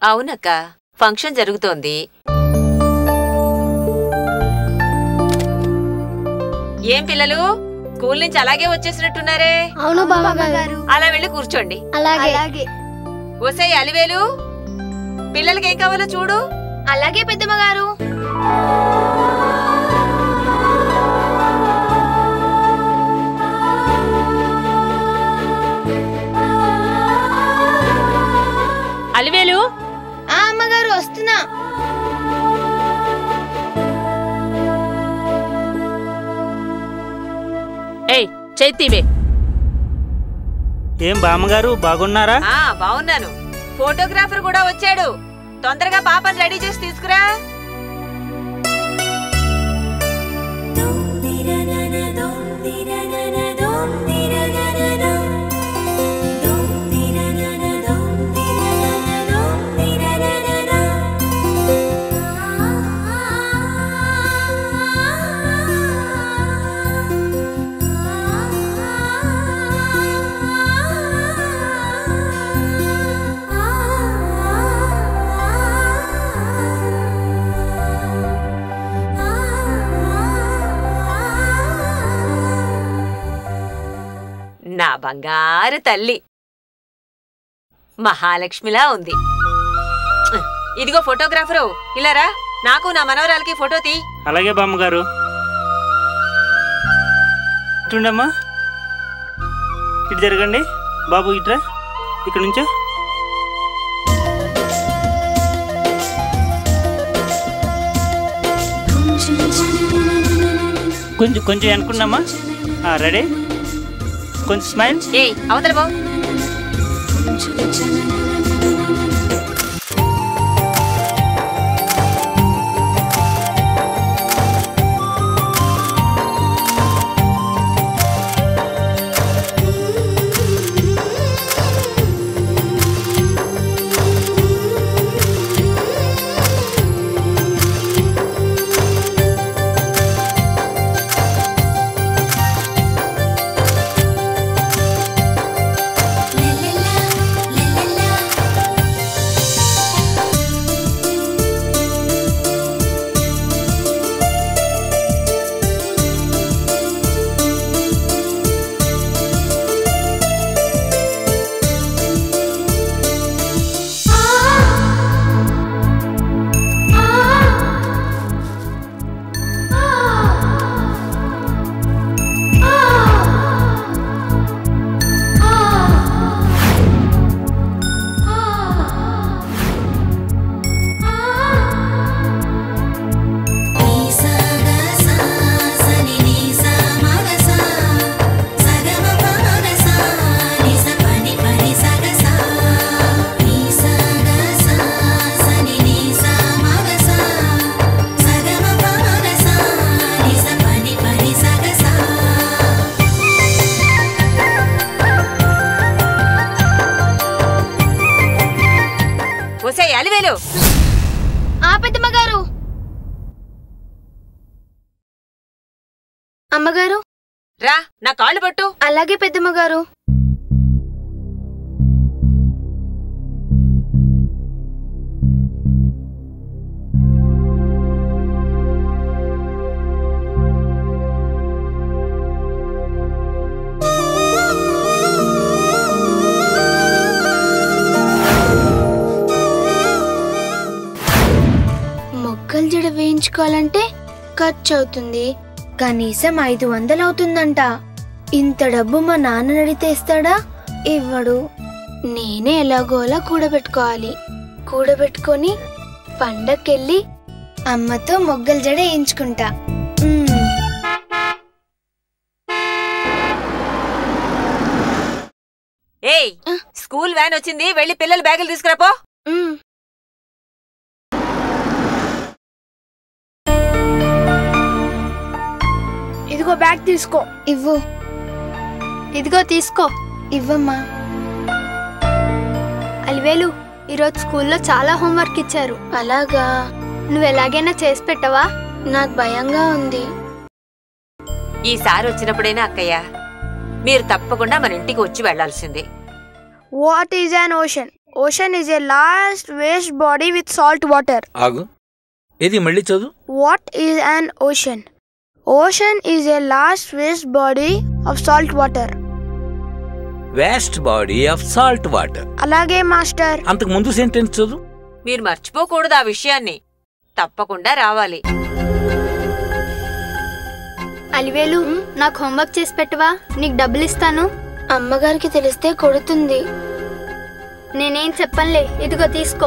అవునక్క ఫంక్షన్ జరుగుతోంది ఏం పిల్లలు స్కూల్ నుంచి అలాగే వచ్చేసినట్టున్నారే అవును బామ్మగారు అలా వెళ్ళి కూర్చోండి అలాగే అలాగే ఒసే అలివేలు పిల్లలకి ఏం కావాలో చూడు అలాగే పెద్దమ్మ గారు అలివేలు ఆ అమ్మగారు వస్తున్నా ఏయ్ చైతీవే ఏం బామ్మగారు బాగున్నారా ఆ బాగున్నాను ఫోటోగ్రాఫర్ కూడా వచ్చాడు తొందరగా పాపని రెడీ చేసి తీసుకురా నా బంగారు తల్లి మహాలక్ష్మిలా ఉంది ఇదిగో ఫోటోగ్రాఫరు ఇలారా నాకు నా మనవరాలకి ఫోటో తీ అలాగే బామ్మగారు ఇటుండమ్మా ఇటు జరగండి బాబు ఇట్రా ఇక్కడ నుంచో కొంచెం కొంచెం అనుకున్నామా రెడీ కొంచెం స్మైల్ ఏయ్ అవతల బా ఒసే అలివేలు ఆ పెద్దమ్మ గారు అమ్మగారు రా నా కాళ్ళు పట్టు అలాగే పెద్దమ్మ గారు మొగ్గలు జడ వేయించుకోవాలంటే ఖర్చు అవుతుంది కనీసం ఐదు వందలు అవుతుందంట ఇంత డబ్బు మా నాన్న అడిగితే ఇస్తాడా ఇవ్వడు నేనే ఎలాగోలా కూడబెట్టుకోవాలి కూడబెట్టుకొని పండక్కెళ్ళి అమ్మతో మొగ్గల జడ వేయించుకుంటా మ్మ్. ఏయ్ స్కూల్ వ్యాన్ వచ్చింది వెళ్ళి పిల్లల బ్యాగులు తీసుకురాపో మ్మ్. ఇదిగో బ్యాగ్ తీసుకో ఇవ్వు ఇదిగో తీసుకో ఇవ్వమ్మా అలివేలు ఈరోజు స్కూల్లో చాలా హోంవర్క్ ఇచ్చారు అలాగా నువ్వు ఎలాగైనా చేసి పెట్టవా నాకు భయంగా ఉంది ఈసారి వచ్చినప్పుడైనా అక్కయ్య మీరు తప్పకుండా మన ఇంటికి వచ్చి వెళ్లాల్సిందే what is an ocean ocean is a last waste body with salt water ఆగు ఏది మళ్ళీ చదువు what is an ocean ocean is a last waste body of salt water waste body of salt water అలాగే master అంతకు ముందు sentence చదువు మీరు మర్చిపోకూడదు ఆ విషయాన్ని తప్పకుండా రావాలి అలివేలు నాకు హోంవర్క్ చేసి పెట్టవా నీకు డబ్బులు ఇస్తాను అమ్మగారికి తెలిస్తే కొడుతుంది నేనేం చెప్పనులే ఇదిగో తీసుకో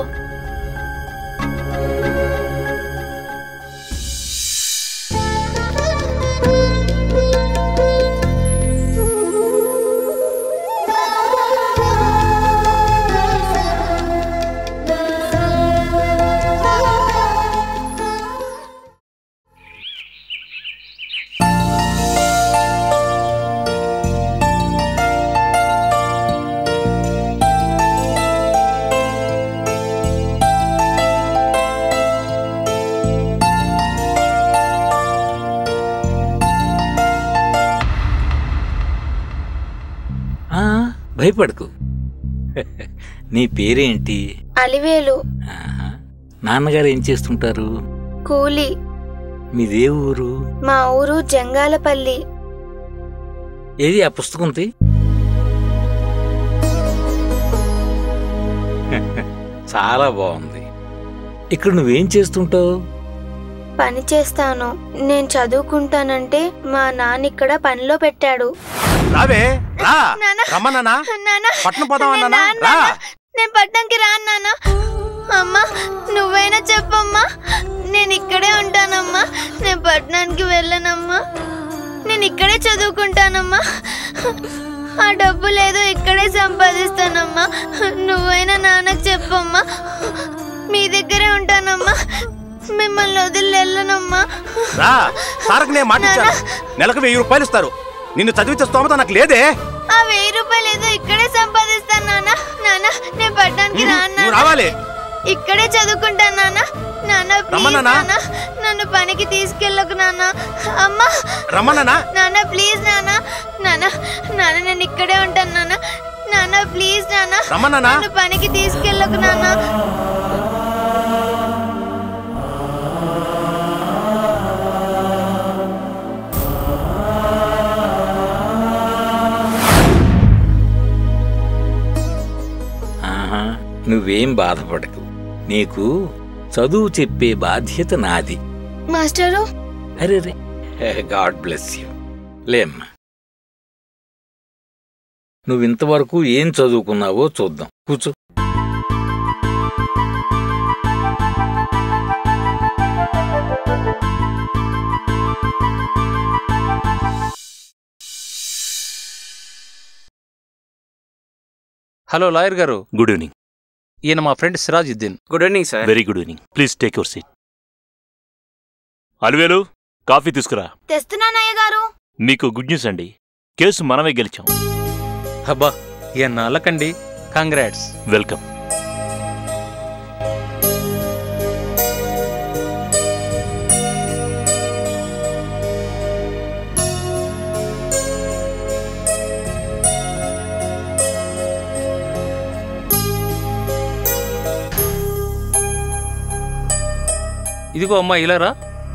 ఆ, భయపడకు నీ పేరేంటి అలివేలు ఆహా. నాన్నగారు ఏం చేస్తుంటారు కూలి మీదే ఊరు మా ఊరు జంగాలపల్లి ఏది ఆ పుస్తకం తీ చాలా బాగుంది ఇక్కడ నువ్వేం చేస్తుంటావు పని చేస్తాను నేను చదువుకుంటానంటే మా నాన్న ఇక్కడ పనిలో పెట్టాడు రావే రా నాన్న. రమ్మన్నానా నాన్న పట్నం పోదాం నేను అన్నానా రాను రా నాన్న. నేను పట్టణంకి రాను నాన్న అమ్మా నువ్వైనా చెప్పమ్మా నేను ఇక్కడే ఉంటానమ్మా నేను పట్టణానికి వెళ్ళనమ్మా నేను ఇక్కడే చదువుకుంటానమ్మా ఆ డబ్బు లేదో ఇక్కడే సంపాదిస్తానమ్మా నువ్వైనా నాన్నకు చెప్పమ్మా మీ దగ్గరే ఉంటానమ్మా మిమ్మల్ని వదిలి వెళ్ళనమ్మా రా సారకు నేను మాట ఇచ్చాను నెలకు వెయ్యి రూపాయలు ఇస్తారు నిన్ను చదివించే స్తోమత నాకు లేదే ఆ వెయ్యి రూపాయలు ఏదో ఇక్కడే సంపాదిస్తాను నాన్న నాన్న నేను పట్టణానికి రాను నువ్వు నాన్న. రావాలి ఇక్కడే చదువుకుంటాను నాన్న నాన్న ప్లీజ్ రమ్మన్నానా? నాన్న నన్ను పనికి తీసుకెళ్ళకు నాన్న అమ్మా రమ్మన్నానా నాన్న ప్లీజ్ నాన్న నాన్న నాన్న నేను ఇక్కడే ఉంటాను నాన్న నాన్న ప్లీజ్ నాన్న రమ్మన్నానా? నన్ను పనికి తీసుకెళ్ళకు నాన్న ఆహా, నువ్వేం బాధపడకు నీకు చదువు చెప్పే బాధ్యత నాది మాస్టరు అరే రే గాడ్ బ్లెస్ యూ లేమ్మా నువ్వు ఇంతవరకు ఏం చదువుకున్నావో చూద్దాం కూర్చో హలో లాయర్ గారు గుడ్ ఈవినింగ్ ఈయన మా friend Sirajuddin good evening sir very good evening please take your seat Alivelu coffee తీసుకురా తెస్తున్నానయ్య గారు మీకు గుడ్ న్యూస్ అండి కేసు మనమే గెలిచాం హబ్బా ఈయన నాలకండి కంగ్రాట్స్ వెల్కమ్ ఇదిగో అమ్మా ఇలారా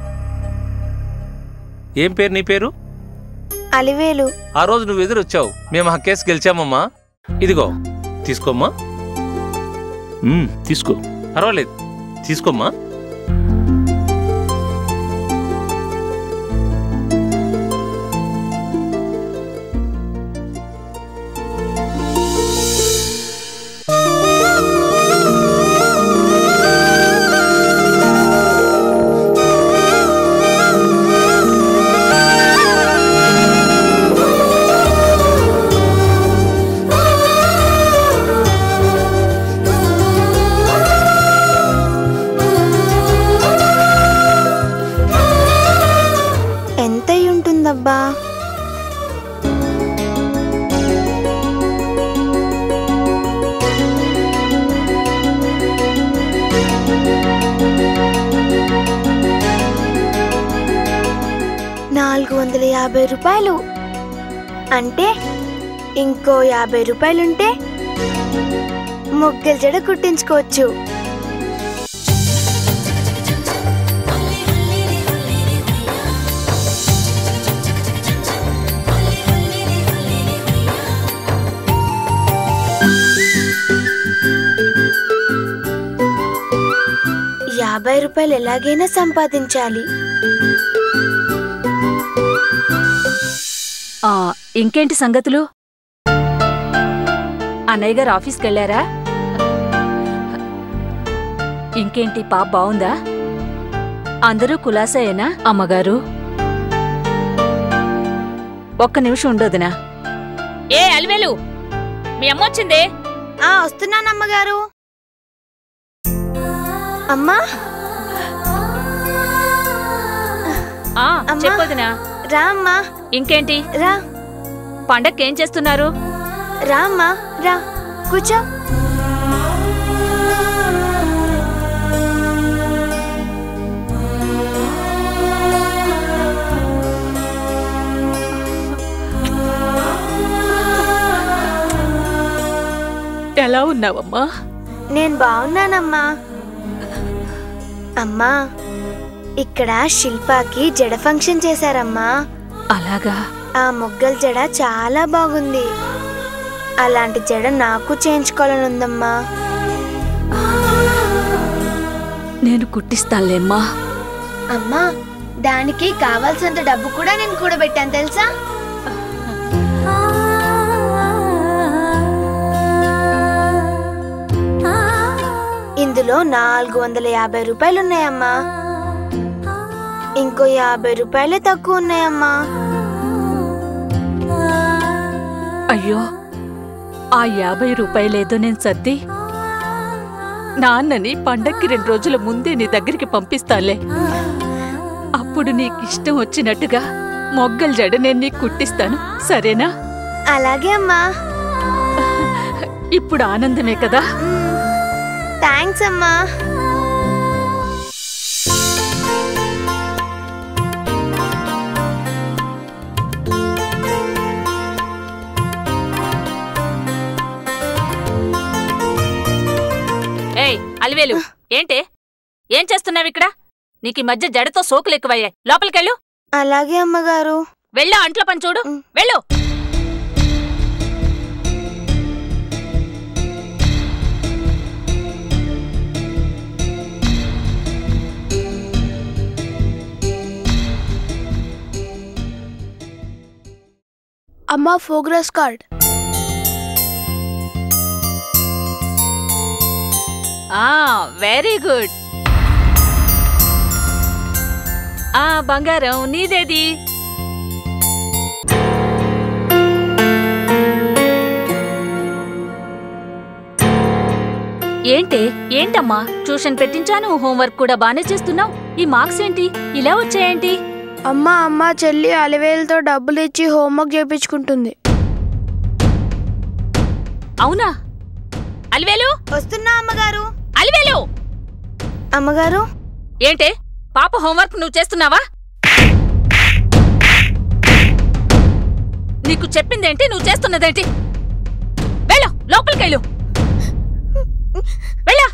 ఏం పేరు నీ పేరు అలివేలు ఆ రోజు నువ్వు ఎదురొచ్చావు మేము ఆ కేసు గెలిచామమ్మా ఇదిగో తీసుకోమ్మా మ్మ్, తీసుకో పర్వాలేదు తీసుకోమ్మా ఎంతయి ఉంటుందబ్బా నాలుగు వందల యాభై రూపాయలు అంటే ఇంకో యాభై రూపాయలుంటే మొగ్గల జడ కుట్టించుకోవచ్చు యాభై రూపాయలు ఎలాగైనా సంపాదించాలి ఆ, ఇంకేంటి సంగతులు అన్నయ్య గారు ఆఫీస్కి వెళ్ళారా ఇంకేంటి పాప బావుందా అందరూ కులాసాయేనా అమ్మగారు ఒక్క నిమిషం ఉండొదినా ఏ అలివేలు మీ అమ్మ వచ్చిందే ఆ వస్తున్నాను అమ్మగారు అమ్మా ఆ అమ్మా. చెప్పొదినా రా అమ్మా ఇంకేంటి రా పండక్కేం చేస్తున్నారు రా అమ్మా రా కూర్చో ఎలా ఉన్నావమ్మా నేను బాగున్నానమ్మా అమ్మా ఇక్కడ శిల్పాకి జడ ఫంక్షన్ చేశారమ్మా అలాగా ఆ మొగ్గల జడ చాలా బాగుంది అలాంటి జడ నాకు చేయించుకోవాలని ఉందమ్మా నేను కుట్టిస్తానులేమ్మా అమ్మా దానికి కావాల్సినంత డబ్బు కూడా నేను కూడబెట్టాను తెలుసా ఇందులో నాలుగు వందల యాభై రూపాయలు ఉన్నాయమ్మా ఇంకో యాభై రూపాయలే తక్కువ ఉన్నాయమ్మా అయ్యో ఆ యాభై రూపాయలేదో నేను సర్ది నాన్నని పండక్కి రెండు రోజుల ముందే నీ దగ్గరికి పంపిస్తాలే అప్పుడు నీకిష్టం వచ్చినట్టుగా మొగ్గల జడ నేను నీకు కుట్టిస్తాను సరేనా అలాగే అమ్మా ఇప్పుడు ఆనందమే కదా థ్యాంక్స్ అమ్మా ఏయ్ అలివేలు ఏంటే ఏం చేస్తున్నావు ఇక్కడ నీకు ఈ మధ్య జడతో సోకులు ఎక్కువయ్యాయి లోపలికెళ్ళు అలాగే అమ్మగారు వెళ్ళు అంట్ల పని చూడు వెళ్ళు అమ్మ ప్రోగ్రెస్ కార్డ్ ఆ వెరీ గుడ్ ఆ బంగారం నీదేది ఏంటే ఏంటమ్మా ట్యూషన్ పెట్టించాను హోంవర్క్ కూడా బానే చేస్తున్నావు ఈ మార్క్స్ ఏంటి ఇలా వచ్చాయేంటి అమ్మ అమ్మ చెల్లి అలివేలతో డబ్బులు ఇచ్చి హోంవర్క్ చేయించుకుంటుంది అవునా అలివేలు వస్తున్నా అమ్మగారు అలివేలు అమ్మగారు ఏంటే పాప హోంవర్క్ నువ్వు చేస్తున్నావా నీకు చెప్పిందేంటి నువ్వు చేస్తున్నదేంటి వెళ్ళు లోపలికెళ్ళు వెళ్ళా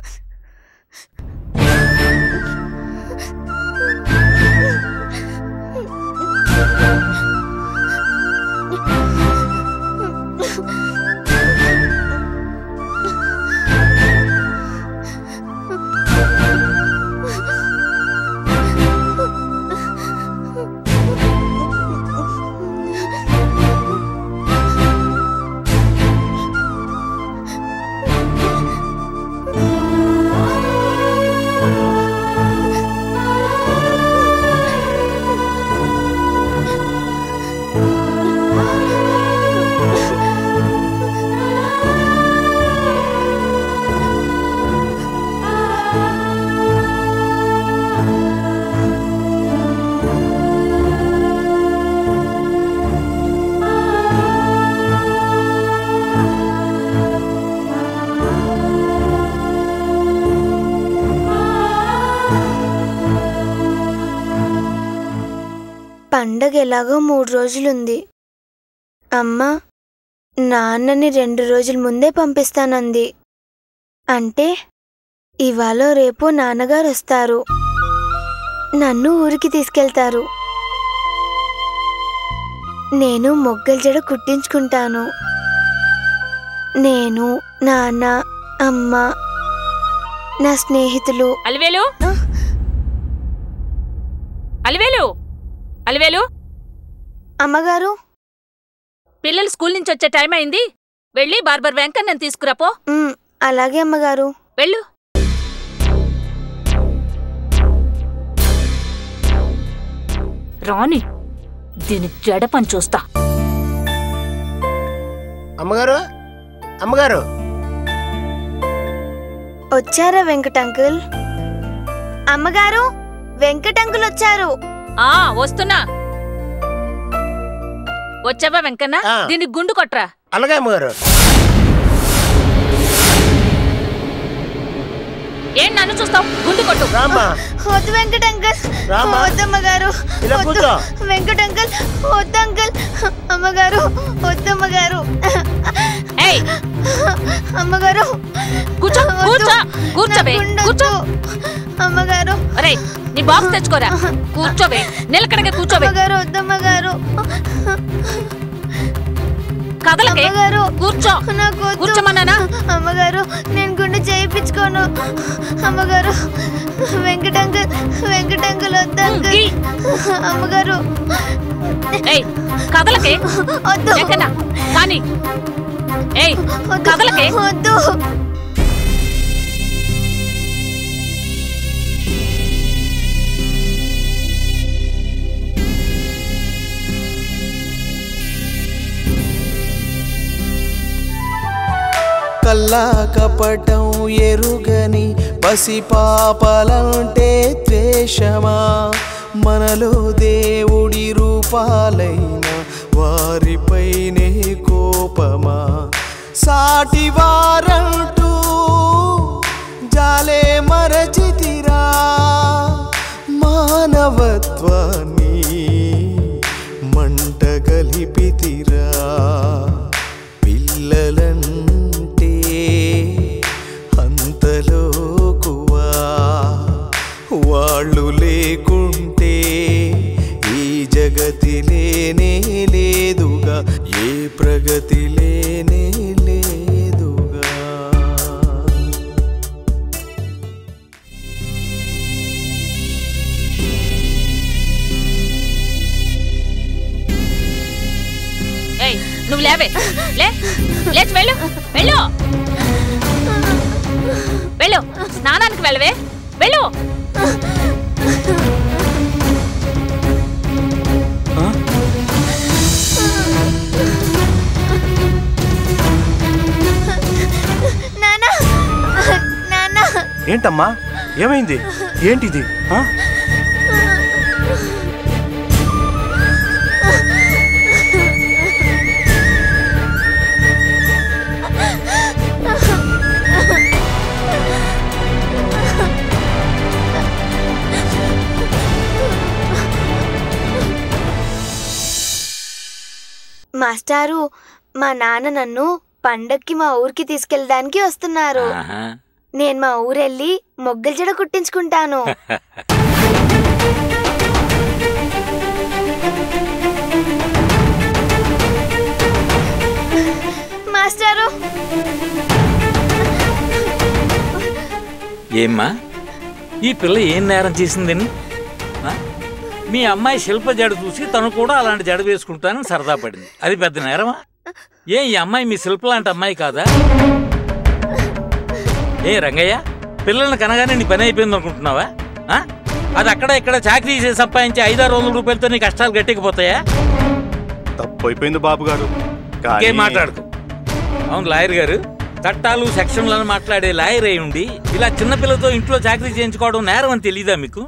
పండగ ఎలాగో మూడు రోజులుంది అమ్మ నాన్నని రెండు రోజుల ముందే పంపిస్తానంది అంటే ఇవాళ రేపు నాన్నగారు వస్తారు నన్ను ఊరికి తీసుకెళ్తారు నేను మొగ్గల జడ కుట్టించుకుంటాను నేను నాన్న అమ్మ నా స్నేహితులు అలివేలు అలివేలు అలివేలు అమ్మగారు పిల్లలు స్కూల్ నుంచి వచ్చే టైం అయింది వెళ్ళి బార్బర్ వెంకన్నని తీసుకురాపో మ్, అలాగే అమ్మగారు వెళ్ళు రాని దీని జడ పని చూస్తా అమ్మగారు అమ్మగారు వచ్చారా వెంకట అంకుల్ అమ్మగారు వెంకట అంకుల్ వచ్చారు ఆ వస్తున్నా వచ్చావా వెంకన్న ఆ. దీనికి గుండు కొట్రా అలాగే అమ్మగారు ఏం నన్ను చూస్తావు గుండు కొట్టు రామ్మా వద్దు వెంకట అంకుల్ రామ్మా. వద్దు అమ్మగారు ఇలా వద్దు కూర్చో. వెంకట అంకుల్ వద్దు అంకుల్ అమ్మగారు వద్దు అమ్మగారు ఏయ్ అమ్మగారు కూర్చో వద్దు. కూర్చో కూర్చోవే నాకు ఉండొద్దు. కూర్చో అమ్మగారు అరే నీ బాక్స్ తెచ్చుకోరా కూర్చోవే నిలకడగా కూర్చోవే అమ్మగారు వద్దు అమ్మగారు కదలకే అమ్మగారు కూర్చో నాకు వద్దు. కూర్చోమన్నానా అమ్మగారు నేను గుండె చేయించుకోను అమ్మగారు వెంకటంకుల్ వెంకటంకుల్ వద్దు అంకుల్ గీ. అమ్మగారు ఏయ్ కదలకే వద్దు వెంకన్న కానీ ఏయ్ వద్దు. కదలకే వద్దు కల్లా కపటం ఎరుగని పసిపాపలంటే ద్వేషమా మనలో దేవుడి రూపాలైన వారిపైనే కోపమా సాటి వారంటూ జాలే మరచితిరా మానవత్వాన్ని మంట గలిపితిరా పిల్లలంటే అంతలోకువా వాళ్ళు లేకుంటే ఈ జగతి లేనే లేదుగా ఏ ప్రగతి లేనే లేదుగా ఏయ్ నువ్వు లేవే లే లేచి వెళ్ళు వెళ్ళు వెళ్ళు స్నానానికి వెళ్ళవే వెళ్ళు నాన్న నాన్న ఏంటమ్మా ఏమైంది ఏంటిది ఆ? మాస్టారు మా నాన్న నన్ను పండక్కి మా ఊరికి తీసుకెళ్ళడానికి వస్తున్నారు నేను మా ఊరెళ్ళి మొగ్గల జడ కుట్టించుకుంటాను మాస్టారు ఏమ్మా ఈ పిల్ల ఏం నేరం చేసిందని ఆ? మీ అమ్మాయి శిల్ప జడ చూసి తను కూడా అలాంటి జడ వేసుకుంటానని సరదా పడింది అది పెద్ద నేరమా ఏ ఈ అమ్మాయి మీ శిల్ప లాంటి అమ్మాయి కాదా ఏ రంగయ్య పిల్లల్ని కనగానే నీ పని అయిపోయింది అనుకుంటున్నావా ఆ? అది అక్కడ ఇక్కడ చాకరీ చేసి సంపాదించి ఐదారు వందల రూపాయలతో నీ కష్టాలు గట్టెక్కిపోతాయా తప్పు అయిపోయింది బాబు గారు ఇంకేం మాట్లాడుకో అవును లాయర్ గారు చట్టాలు సెక్షన్లను మాట్లాడే లాయర్ అయి ఉండి ఇలా చిన్నపిల్లతో ఇంట్లో చాకరీ చేయించుకోవడం నేరం అని తెలియదా మీకు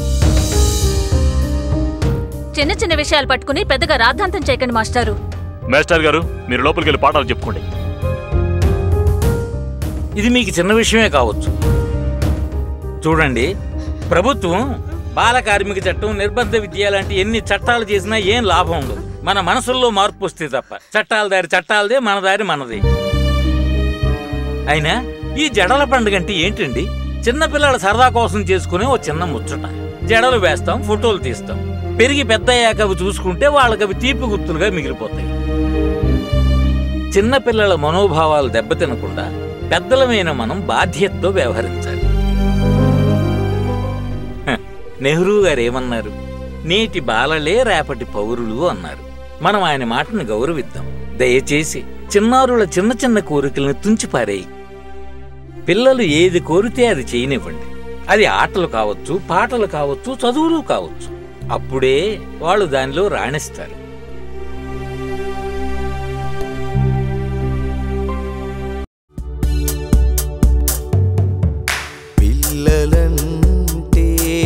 చిన్న చిన్న విషయాలు పట్టుకుని పెద్దగా రాద్ధాంతం చేయకండి మాస్టారు మాస్టర్ గారు మీరు లోపలికి వెళ్ళి పాఠాలు చెప్పుకోండి ఇది మీకు చిన్న విషయమే కావచ్చు చూడండి ప్రభుత్వం బాల కార్మిక చట్టం నిర్బంధ విద్య లాంటి ఎన్ని చట్టాలు చేసినా ఏం లాభం ఉండదు మన మనసుల్లో మార్పు వస్తే తప్ప చట్టాల దారి చట్టాలదే మన దారి మనదే అయినా ఈ జడల పండుగ అంటే ఏంటండి చిన్నపిల్లల సరదా కోసం చేసుకునే ఓ చిన్న ముచ్చట జడలు వేస్తాం ఫోటోలు తీస్తాం పెరిగి పెద్ద అయ్యాక అవి చూసుకుంటే వాళ్ళకి అవి తీపి గుర్తులుగా మిగిలిపోతాయి చిన్నపిల్లల మనోభావాలు దెబ్బతినకుండా పెద్దలమైన మనం బాధ్యతతో వ్యవహరించాలి హ, నెహ్రూ గారు ఏమన్నారు నేటి బాలలే రేపటి పౌరులు అన్నారు మనం ఆయన మాటను గౌరవిద్దాం దయచేసి చిన్నారుల చిన్న చిన్న కోరికలను తుంచిపారేయి పిల్లలు ఏది కోరితే అది చేయనివ్వండి అది ఆటలు కావచ్చు పాటలు కావచ్చు చదువులు కావచ్చు అప్పుడే వాళ్ళు దానిలో రాణిస్తారు పిల్లలంటే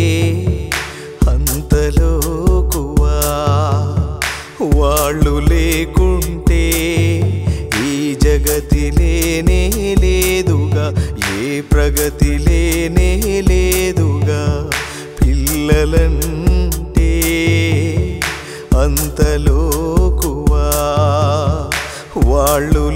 అంతలోకువా వాళ్ళు లేకుంటే ఈ జగతి లేనే లేదుగా ఏ ప్రగతి లేనే లేదుగా పిల్లలంటే అంతలోకువా వాళ్ళు